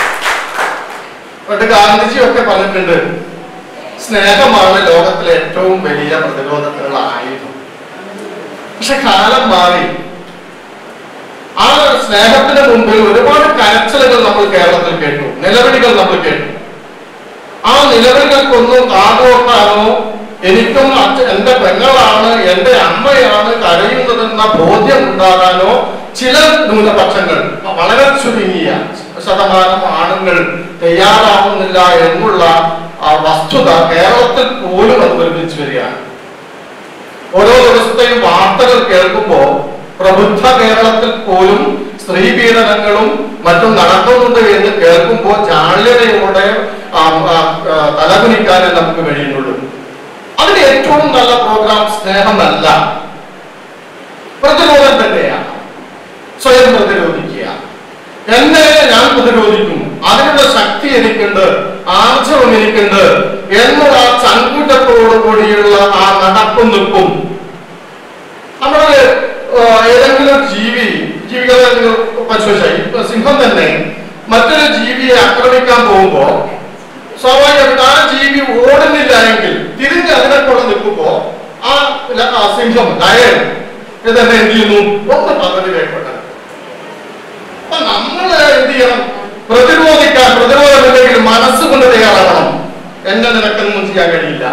പണ്ട് ഗാന്ധിജി ഒക്കെ പറഞ്ഞിട്ടുണ്ട് സ്നേഹമാണ് ലോകത്തിലെ ഏറ്റവും വലിയ പ്രതിരോധത്തിനുള്ള ആയുധം പക്ഷെ കാലം മാറി ആ സ്നേഹത്തിന് മുമ്പിൽ ഒരുപാട് കരച്ചിലുകൾ നമ്മൾ കേരളത്തിൽ കേട്ടു നിലവിളികൾ നമ്മൾ കേട്ടു ആ നിലവിളികൾക്കൊന്നും കാതോർത്താനോ എനിക്കും അച്ഛ- എന്റെ പെങ്ങളാണ് എന്റെ അമ്മയാണ് കരയുന്നതെന്ന ബോധ്യം ഉണ്ടാകാനോ ചില ന്യൂനപക്ഷങ്ങൾ വളരെ ചുരുങ്ങിയ ശതമാനം ആണുങ്ങൾ തയ്യാറാവുന്നില്ല എന്നുള്ള ആ വസ്തുത കേരളത്തിൽ പോലും അത് ഒരുമിച്ച് വരികയാണ് ഓരോ ദിവസത്തെയും വാർത്തകൾ കേൾക്കുമ്പോൾ പ്രബുദ്ധ കേരളത്തിൽ പോലും സ്ത്രീ പീഡനങ്ങളും മറ്റും നടക്കുന്നുണ്ട് എന്ന് കേൾക്കുമ്പോൾ ജാള്യതയോടെ ആ, ആ, ആ, തലകുനിക്കാനേ നമുക്ക് കഴിയുന്നുള്ളൂ അതിന് ഏറ്റവും നല്ല പ്രോഗ്രാം സ്നേഹമല്ല പ്രതിരോധം തന്നെയാണ് സ്വയം പ്രതിരോധിക്കുക എന്നെ ഞാൻ പ്രതിരോധിക്കും അതിനുള്ള ശക്തി എനിക്കുണ്ട് ആർജവം എനിക്കുണ്ട് എന്നുള്ള ആ ചങ്കൂറ്റത്തോടു കൂടിയുള്ള ആ നടപ്പും നിൽപ്പും നമ്മള് ഏഹ്, ഏതെങ്കിലും ഒരു ജീവി ജീവികളെ നിങ്ങൾ പരിശോധിച്ചാൽ ഇപ്പൊ സിംഹം തന്നെ മറ്റൊരു ജീവിയെ ആക്രമിക്കാൻ പോകുമ്പോ സ്വാഭാവികമായിട്ട് ആ ജീവി ഓടുന്നില്ല എങ്കിൽ തിരിഞ്ഞ് അതിനെ കൊണ്ട് നിൽക്കുമ്പോ ആ ല- ആ സിംഹം ലയൺ ഇതെന്നെ എന്ത് ചെയ്യുന്നു ഒന്ന് പകുതി വേർപ്പെട്ടത് അപ്പൊ നമ്മൾ എന്ത് ചെയ്യണം പ്രതിരോധിക്കാൻ പ്രതിരോധമില്ലെങ്കിൽ മനസ്സുകൊണ്ട് തയ്യാറാവണം എന്നെ നിനക്കൊന്നും ചെയ്യാൻ കഴിയില്ല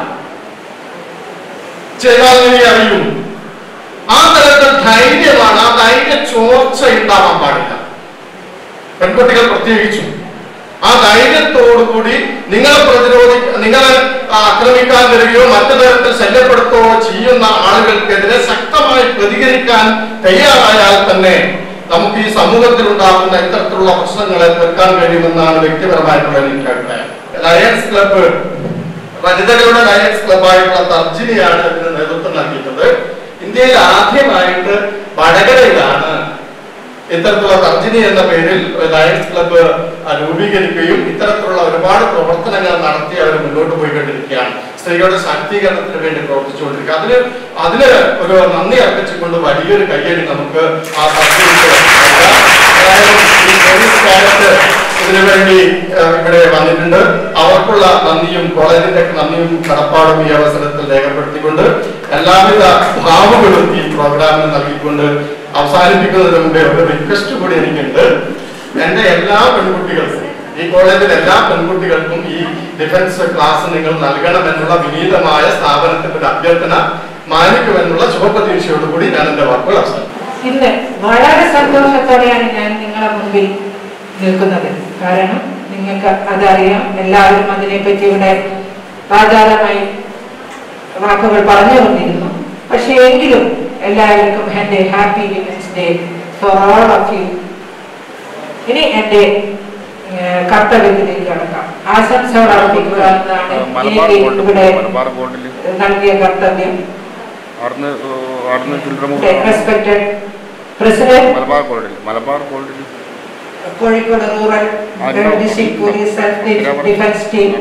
ചെയ്താൽ നീ അറിയും ആ തരത്തിൽ ധൈര്യമാണ് ആ ധൈര്യ ചോർച്ച ഉണ്ടാവാൻ പാടില്ല പെൺകുട്ടികൾ പ്രത്യേകിച്ചും ആ ധൈര്യത്തോടുകൂടി നിങ്ങളെ പ്രതിരോധി നിങ്ങളെ ആക്രമിക്കാൻ വരികയോ മറ്റു തരത്തിൽ ശല്യപ്പെടുത്തുകയോ ചെയ്യുന്ന ആളുകൾക്കെതിരെ ശക്തമായി പ്രതികരിക്കാൻ തയ്യാറായാൽ തന്നെ നമുക്ക് ഈ സമൂഹത്തിൽ ഉണ്ടാകുന്ന ഇത്തരത്തിലുള്ള പ്രശ്നങ്ങളെ തീർക്കാൻ കഴിയുമെന്നാണ് വ്യക്തിപരമായിട്ടുള്ള എനിക്ക് അഭിപ്രായം ലയൺസ് ക്ലബ്ബ് വനിതകളുടെ ലയൺസ് ക്ലബ്ബായിട്ടുള്ള തർജിനിയാണ് ഇതിന് നേതൃത്വം നൽകിയിട്ടുള്ളത് ഇന്ത്യയിൽ ആദ്യമായിട്ട് വടകരയിലാണ് ഇത്തരത്തിലുള്ള തർജിനി എന്ന പേരിൽ ലയൺസ് ക്ലബ്ബ് രൂപീകരിക്കുകയും ഇത്തരത്തിലുള്ള ഒരുപാട് പ്രവർത്തനങ്ങൾ നടത്തി അവർ മുന്നോട്ട് പോയിക്കൊണ്ടിരിക്കുകയാണ് സ്ത്രീകളുടെ ശാക്തീകരണത്തിന് വേണ്ടി പ്രവർത്തിച്ചുകൊണ്ടിരിക്കുക അതിന് അതിന് ഒരു നന്ദി അർപ്പിച്ചുകൊണ്ട് വലിയൊരു കയ്യടി നമുക്ക് ആ തർജിനിക്ക് നൽകാം. ഏതായാലും ഈ പോലീസ് കാലത്ത് ഇതിനുവേണ്ടി ഏഹ്, ഇവിടെ വന്നിട്ടുണ്ട് അവർക്കുള്ള നന്ദിയും കോളേജിന്റെ നന്ദിയും കടപ്പാടും ഈ അവസരത്തിൽ രേഖപ്പെടുത്തിക്കൊണ്ട് എല്ലാവിധ ഭാവുകളും ഈ പ്രോഗ്രാമിന് നൽകിക്കൊണ്ട് അവസാനിപ്പിക്കുന്നതിന് മുമ്പേ ഒരു റിക്വസ്റ്റ് കൂടി എനിക്കുണ്ട് എന്റെ എല്ലാ പെൺകുട്ടികൾക്കും ഈ കോളേജിലെ എല്ലാ പെൺകുട്ടികൾക്കും ഈ ഡിഫൻസ് ക്ലാസ് നിങ്ങൾ നൽകണമെന്നുള്ള വിനീതമായ സ്ഥാപനത്തിന്റെ ഒരു അഭ്യർത്ഥന മാനിക്കുമെന്നുള്ള ശുഭപ്രതീക്ഷയോടുകൂടി ഞാൻ എന്റെ വാക്കുകൾ അവസാനിപ്പിക്കും ഇന്ന് വളരെ സന്തോഷത്തോടെയാണ് ഞാൻ നിങ്ങളെ മുമ്പിൽ നിൽക്കുന്നത് കാരണം നിങ്ങൾക്ക് അതറിയാം എല്ലാവരും അതിനെപ്പറ്റി ഇവിടെ ആധാരമായി വാക്കുകൾ പറഞ്ഞുകൊണ്ടിരുന്നു പക്ഷെ എങ്കിലും എല്ലാവർക്കും എൻ്റെ happy women's day for all of you ഇനി എൻ്റെ ഏഹ്, കർത്തവ്യത്തിലേക്ക് കടക്കാം ആശംസകൾ അർപ്പിക്കുക എന്നതാണ് മലബാർ എനിക്ക് ഗോൾഡ് ഇവിടെ മലബാർ ഗോൾഡിൽ നൽകിയ കർത്തവ്യം അവിടുന്ന് അവിടുന്ന് ചിൽഡ്രൻ റെസ്പെക്ടഡ് പ്രസിഡന്റ് മലബാർ ഗോൾഡിൽ മലബാർ ഗോൾഡിൽ Kozhikode rural district police self defence team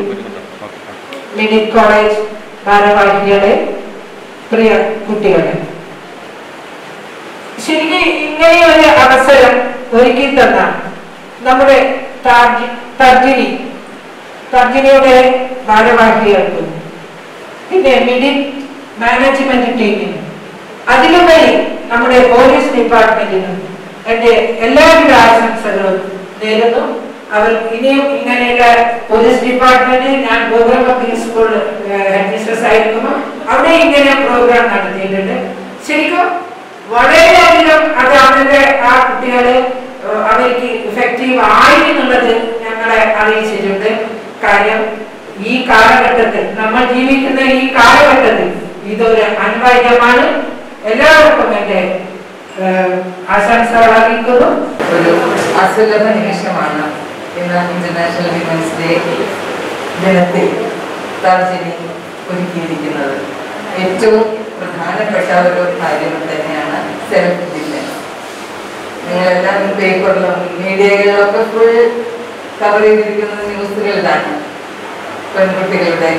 middle college ഭാരവാഹികളെ പ്രിയ കുട്ടികളെ ശരിക്കും ഇങ്ങനെ ഒരു അവസരം ഒരുക്കി തന്ന നമ്മുടെ താർജി- തർജിനി തർജിനിയുടെ ഭാരവാഹികൾക്കും പിന്നെ മിഡിൽ മാനേജ്മെന്റ് ടീമിനും അതിലുപരി നമ്മുടെ പോലീസ് ഡിപ്പാർട്ട്മെന്റിനും എന്റെ എല്ലാവിധ ആശംസകളും നേരുന്നു അവർ ഇനിയും ഇങ്ങനെയുള്ള പോലീസ് ഡിപ്പാർട്ട്മെന്റിൽ ഞാൻ Gokulam public school head mistress ആയിരിക്കുമ്പോൾ അവിടെ ഇങ്ങനെ പ്രോഗ്രാം നടത്തിയിട്ടുണ്ട് ശരിക്കും വളരെയധികം അത് അവരുടെ ആ കുട്ടികള് ഏഹ് അവർക്ക് ഇഫക്റ്റീവ് ആയി എന്നുള്ളത് ഞങ്ങളെ അറിയിച്ചിട്ടുണ്ട് കാര്യം ഈ കാലഘട്ടത്തിൽ നമ്മൾ ജീവിക്കുന്ന ഈ കാലഘട്ടത്തിൽ ഇതൊരു അനിവാര്യമാണ് എല്ലാവർക്കും എൻ്റെ ഏഹ്, ആശംസകൾ അറിയിക്കുന്നു ഒരു അസുലഭ നിമിഷമാണ് ഇന്ന് ഇന്റർനാഷണൽ വിമൻസ് ഡേ ദിനത്തിൽ തർജനി ഒരുക്കിയിരിക്കുന്നത് ഏറ്റവും പ്രധാനപ്പെട്ട ഒരു കാര്യം തന്നെയാണ് സെൽഫ് ഡിഫൻസ് നിങ്ങളെല്ലാം പേപ്പറിലും മീഡിയകളിലൊക്കെ ഫുൾ കവർ ചെയ്തിരിക്കുന്നത് ന്യൂസുകളിലാണ് പെൺകുട്ടികളുടെ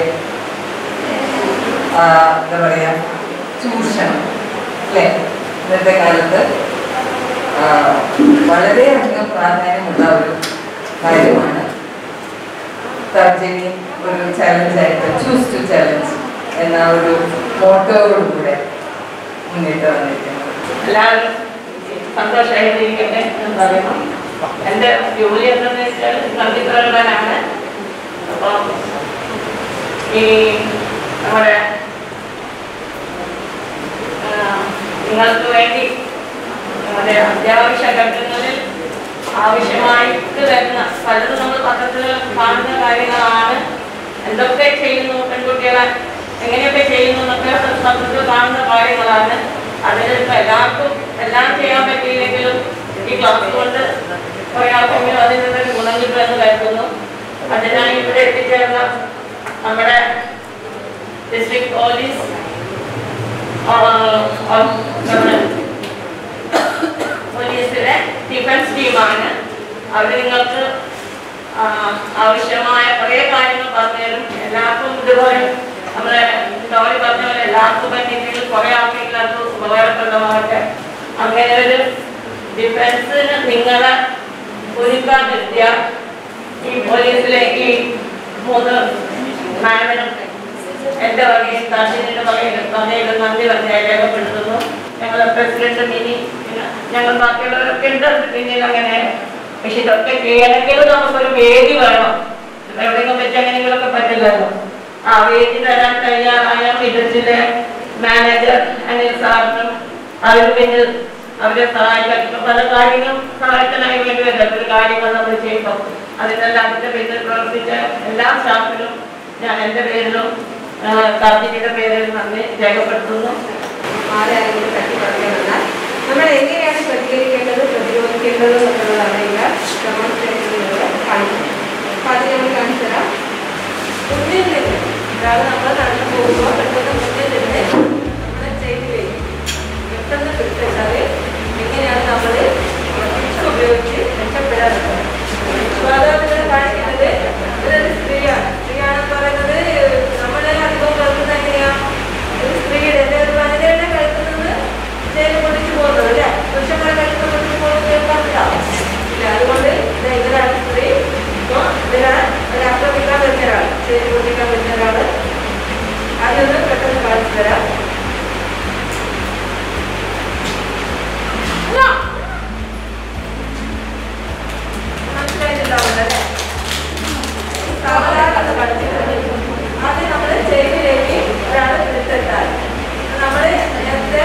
ആ, എന്താ പറയാ ചൂഷണം അല്ലേ ഇന്നത്തെ കാലത്ത് ആ, വളരെയധികം പ്രാധാന്യമുള്ള ഒരു കാര്യമാണ് തർജനി ഒരു ചലഞ്ചായിട്ട് ചൂസ് ടു ചലഞ്ച് എന്ന ഒരു മോട്ടോയോടുകൂടെ മുന്നിട്ട് വന്നിരിക്കുന്നത് എല്ലാവരും സന്തോഷമായിരിക്കട്ടെ എന്ന് പറയണം എൻ്റെ ജോലി എന്താണെന്ന് വെച്ചാൽ നന്ദി പ്രകടനാണ് അപ്പം ഈ നമ്മുടെ നിങ്ങൾക്ക് വേണ്ടി നമ്മുടെ അത്യാവശ്യ ഘട്ടങ്ങളിൽ ആവശ്യമായിട്ട് വരുന്ന പലതും നമ്മൾ പത്രത്തിൽ കാണുന്ന കാര്യങ്ങളാണ് എന്തൊക്കെ ചെയ്യുന്നു പെൺകുട്ടികളെ എങ്ങനെയൊക്കെ ചെയ്യുന്നു എന്നൊക്കെ പത്രത്തിൽ കാണുന്ന കാര്യങ്ങളാണ് അതിലിപ്പോൾ എല്ലാവർക്കും എല്ലാം ചെയ്യാൻ പറ്റിയില്ലെങ്കിലും ഈ ക്ലാസ് കൊണ്ട് കുറേ ആൾക്കെങ്കിലും അതിൽ നിന്നൊരു ഗുണം കിട്ടുമെന്ന് കരുതുന്നു അതിനായി ഇവിടെ എത്തിച്ചേർന്ന നമ്മുടെ ഡിസ്ട്രിക്ട് പോലീസ് ആ, ആ, നമ്മുടെ പോലീസിലെ ഡിഫൻസ് ടീമാണ് അവർ നിങ്ങൾക്ക് ആ, ആവശ്യമായ കുറേ കാര്യങ്ങൾ പറഞ്ഞുതരും എല്ലാവർക്കും ഇതുപോലെ നമ്മുടെ സ്റ്റോറി പറഞ്ഞ പോലെ എല്ലാവർക്കും പറ്റിയെങ്കിലും കുറേ ആൾക്കെങ്കിലും അത് ഉപകാരപ്രദമാകട്ടെ അങ്ങനെ ഒരു ഡിഫൻസിന് നിങ്ങളെ ഒരുക്കാതിരുത്തിയ ഈ പോലീസിലെ ഈ മൂന്ന് മാമിനും എന്റെ വകയും താജിന്റെ വകയിലും വകയിലും നന്ദി പറഞ്ഞ് രേഖപ്പെടുത്തുന്നു ഞങ്ങളുടെ പ്രസിഡന്റ് മിനി പിന്നെ ഞങ്ങൾ ബാക്കിയുള്ളവരൊക്കെ ഉണ്ട് പിന്നിൽ അങ്ങനെ പക്ഷെ ഇതൊക്കെ ചെയ്യണമെങ്കിലും നമുക്കൊരു വേദി വേണം ഇപ്പൊ എവിടെയെങ്കിലും വെച്ച് എങ്ങനെയെങ്കിലുമൊക്കെ പറ്റില്ലല്ലോ ആ വേദി തരാൻ തയ്യാറായ വിധത്തിലെ മാനേജർ അനിൽ സാറിനും അതിന് പിന്നിൽ അവരെ സഹായിക്കാൻ ഇപ്പൊ പല കാര്യങ്ങളും സഹായത്തിനായി വേണ്ടി വരും ഒരു കാര്യങ്ങൾ നമ്മൾ ചെയ്യുമ്പോൾ അതിനെല്ലാം അതിന്റെ പിന്നിൽ പ്രവർത്തിച്ച എല്ലാ സ്റ്റാഫിനും ഞാൻ എൻ്റെ പേരിലും കാർത്തികയുടെ പേരിൽ നന്ദി രേഖപ്പെടുത്തുന്നു ആരെങ്കിലും പറ്റി പറഞ്ഞു വന്നാൽ നമ്മൾ എങ്ങനെയാണ് പ്രതികരിക്കേണ്ടത് പ്രതിരോധിക്കേണ്ടത് എന്നുള്ളതാണ് ഇവിടെ ഡെമോൺസ്ട്രേഷനിലൂടെ കാണിക്കുന്നത് അപ്പൊ അത് നമ്മൾ കാണിച്ചു തരാം മുന്നിൽ നിന്ന് ഒരാൾ നമ്മൾ നടന്നു പോകുമ്പോൾ പെട്ടെന്ന് മുന്നിൽ നിന്ന് നമ്മൾ ചെയ്ത് വരും പെട്ടെന്ന് പിടിച്ചാൽ എങ്ങനെയാണ് നമ്മൾ ടിപ്സ് ഉപയോഗിച്ച് രക്ഷപ്പെടാറുള്ളത് മാതാപിതാക്കൾ കാണിക്കുന്നത് ഇതൊരു സ്ത്രീയാണ് സ്ത്രീയാണെന്ന് പറയുന്നത് നമ്മളെ അധികം കേൾക്കുന്നത് എങ്ങനെയാ ഒരു സ്ത്രീയുടെ അല്ലെ ഒരു വനിതയുടെ കഴിക്കുന്നത് ജയിലിൽ പൊട്ടിച്ചു പോകുന്നത് അല്ലേ പുരുഷന്മാരെ കഴിക്കുന്ന പൊട്ടിച്ചു പോകുന്നത് കേൾക്കാറില്ല ഇല്ല അതുകൊണ്ട് ഇത് ഇവരാണ് സ്ത്രീ അപ്പോൾ ഇവരാണ് ഒരു ആക്രമിക്കാൻ വരുന്ന ഒരാൾ ജയിലിൽ പൊട്ടിക്കാൻ വരുന്ന ഒരാള് അതൊന്ന് പെട്ടെന്ന് കാണിച്ചു തരാം മനസ്സിലായിട്ടുണ്ടാവില്ല അല്ലേ സാവധാനം ഒന്ന് പഠിച്ചിട്ടുണ്ട് ആദ്യം നമ്മൾ ചെവിയിലേക്ക് ഒരാൾ എടുത്തിട്ടാൽ നമ്മൾ നേരത്തെ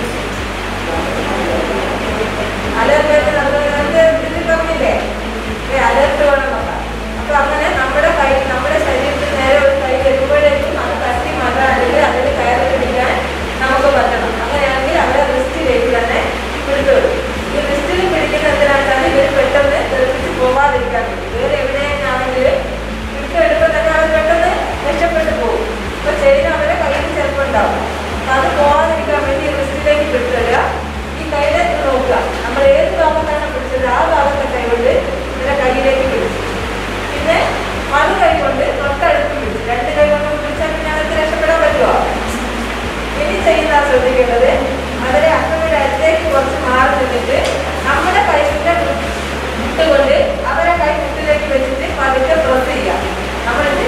അലർട്ട് നമ്മൾ നേരത്തെ ഇതിൽ പറഞ്ഞില്ലേ അലർട്ട് വേണം നോക്കാം അപ്പൊ അങ്ങനെ നമ്മുടെ കൈ നമ്മുടെ ശരീരത്തിൽ നേരെ ഒരു കൈ വരുമ്പോഴേക്കും അത് തട്ടി മാറ്റാൻ അല്ലെങ്കിൽ അതിൽ കയറി പിടിക്കാൻ നമുക്ക് പറ്റണം അങ്ങനെയാണെങ്കിൽ അവരെ റിസ്റ്റിലേക്ക് തന്നെ പിടിച്ചോളും ഈ റിസ്റ്റിൽ പിടിക്കുന്ന എന്തിനാച്ചാൽ ഇവർ പെട്ടെന്ന് തെറിപ്പിച്ച് പോവാതിരിക്കാൻ വേണ്ടി വേറെ എവിടെയാണെങ്കിൽ പിടിച്ചെടുക്കുമ്പോൾ തന്നെ അവർ പെട്ടെന്ന് രക്ഷപ്പെട്ടു പോകും അപ്പൊ ചെയിൻ അവരെ കയ്യിൽ ചിലപ്പോൾ ഉണ്ടാവും അപ്പൊ അത് പോവാതിരിക്കാൻ വേണ്ടി റിസ്റ്റിലേക്ക് പിടിച്ചിടുക ഈ കയ്യിലേക്ക് നോക്കുക നമ്മൾ ഏത് ഭാഗത്താണ് പിടിച്ചത് ആ ഭാഗത്തെ കൈ കൊണ്ട് ഇവരെ കയ്യിലേക്ക് പിടിച്ചു പിന്നെ മറു കൈ കൊണ്ട് തൊട്ടടുത്ത് പിടിച്ചു രണ്ട് കൈ കൊണ്ട് പിടിച്ചാൽ പിന്നെ അവർക്ക് രക്ഷപ്പെടാൻ പറ്റുമോ ഇനി ചെയ്യുന്ന ശ്രദ്ധിക്കേണ്ടത് അവരെ അക്കയുടെ അടുത്തേക്ക് കുറച്ച് മാറി നിന്നിട്ട് നമ്മുടെ കൈയുടെ മുട്ടുകൊണ്ട് അവരെ കൈ മുട്ടിലേക്ക് വെച്ചിട്ട് പതുക്കെ പ്രസ് ചെയ്യാം നമ്മളിത്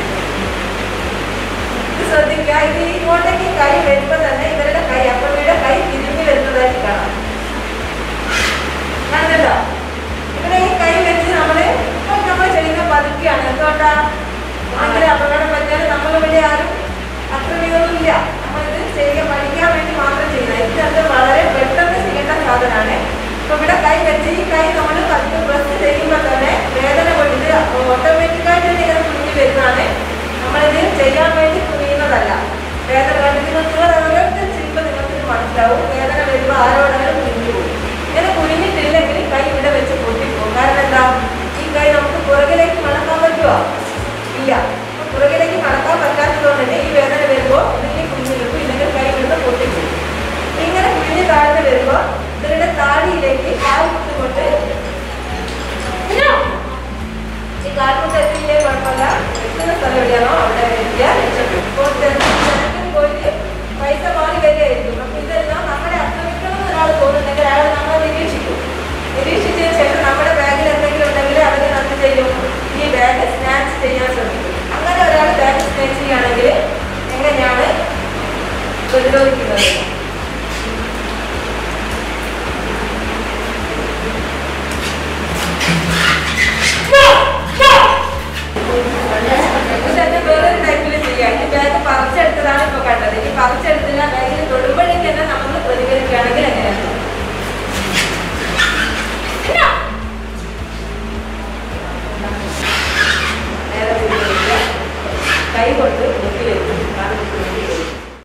ഇത് ശ്രദ്ധിക്കുക ഇത് ഇങ്ങോട്ടേക്ക് കൈ വരുമ്പോൾ തന്നെ ഇവരുടെ കൈ അക്കയുടെ കൈ തിരിഞ്ഞു വരുന്നതായിട്ട് കാണാം കാണുന്നുണ്ടോ ഇവിടെ ഈ കൈ വെച്ച് നമ്മള് ഇപ്പൊ നമ്മൾ ചെയ്യുന്ന പതുക്കെയാണ് എന്തുകൊണ്ടാ അങ്ങനെ അപകടം പറ്റിയാൽ നമ്മൾ ഇവിടെ ആരും അക്രമികളൊന്നുമില്ല നമ്മളിത് ചെയ്യുക പഠിക്കാൻ വേണ്ടി മാത്രം ചെയ്യുന്നത് ഇത് അത് വളരെ പെട്ടെന്ന് ചെയ്യേണ്ട സാധനമാണ് അപ്പൊ ഇവിടെ കൈ വെച്ച് ഈ കൈ നമ്മൾ പതുക്കെ പ്രസ് ചെയ്യുമ്പോൾ തന്നെ വേദന കൊണ്ടിട്ട് ഓട്ടോമാറ്റിക്കായിട്ട് തന്നെ ഇങ്ങനെ കുഞ്ഞി വരുന്നതാണ് നമ്മളിത് ചെയ്യാൻ വേണ്ടി കുനിയുന്നതല്ല വേദന കണ്ടിട്ട് നിങ്ങൾ ഓരോരുത്തർ ചെയ്യുമ്പോൾ നിങ്ങൾക്ക് ഇത് മനസ്സിലാവും വേദന വരുമ്പോൾ ആരോടാലും കുഞ്ഞു പോകും ഇങ്ങനെ കുനിഞ്ഞിട്ടില്ലെങ്കിൽ കൈ ഇവിടെ വെച്ച് പൊട്ടിപ്പോകും കാരണം എന്താ ഈ കൈ നമുക്ക് പുറകിലേക്ക് മടക്കാൻ പറ്റുമോ ഇല്ല അപ്പൊ പുറകിലേക്ക് മടക്കാൻ പറ്റാത്തതുകൊണ്ട് തന്നെ ഈ വേദന വരുമ്പോൾ ഇതിലേക്ക് കുഞ്ഞു നിൽക്കും ഇല്ലെങ്കിൽ കൈ ഇവിടുന്ന് പൊട്ടിച്ചു ഇങ്ങനെ കുഞ്ഞ് താഴ്ന്നു വരുമ്പോൾ ഇവരുടെ താടിയിലേക്ക് കാൽ കുത്തുകൊണ്ട് ഈ കാൽമുട്ട് എത്തിയില്ലേ കുഴപ്പമില്ല എത്തുന്ന സ്ഥലം എവിടെയാണോ അവിടെ